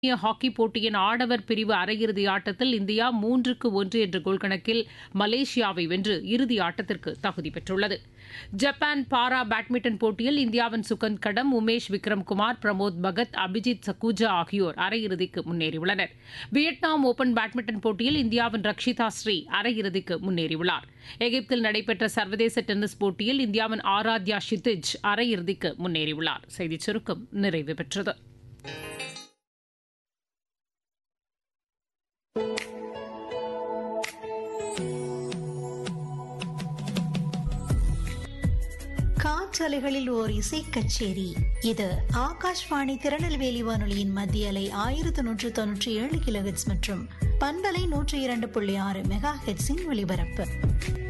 இந்திய ஹாக்கி போட்டியின் ஆடவர் பிரிவு அரையிறுதி ஆட்டத்தில் இந்தியா மூன்றுக்கு ஒன்று என்ற கோல் கணக்கில் மலேசியாவை வென்று இறுதி ஆட்டத்திற்கு தகுதி பெற்றுள்ளது ஜப்பான் பாரா பேட்மிண்டன் போட்டியில் இந்தியாவின் சுகந்த் கடம் உமேஷ் விக்ரம்குமார் பிரமோத் பகத் அபிஜித் சக்கூஜா ஆகியோர் அரையிறுதிக்கு முன்னேறியுள்ளனர் வியட்நாம் ஓபன் பேட்மிண்டன் போட்டியில் இந்தியாவின் ரக்ஷிதா ஸ்ரீ அரையிறுதிக்கு முன்னேறியுள்ளார் எகிப்தில் நடைபெற்ற சர்வதேச டென்னிஸ் போட்டியில் இந்தியாவின் ஆராத்யா ஷித்திஜ் அரையிறுதிக்கு முன்னேறியுள்ளார் செய்திச் சுருக்கம் நிறைவு பெற்றது காற்றலைகளில் ஓர் இசை கச்சேரி இது ஆகாஷ்வாணி திருநெல்வேலி வானொலியின் மத்திய அலை ஆயிரத்தி நூற்று தொன்னூற்றி ஏழு கிலோஹெட்ஸ் மற்றும் பண்பலை நூற்றி இரண்டு புள்ளி ஆறு மெகா ஹெட்ஸின் ஒலிபரப்பு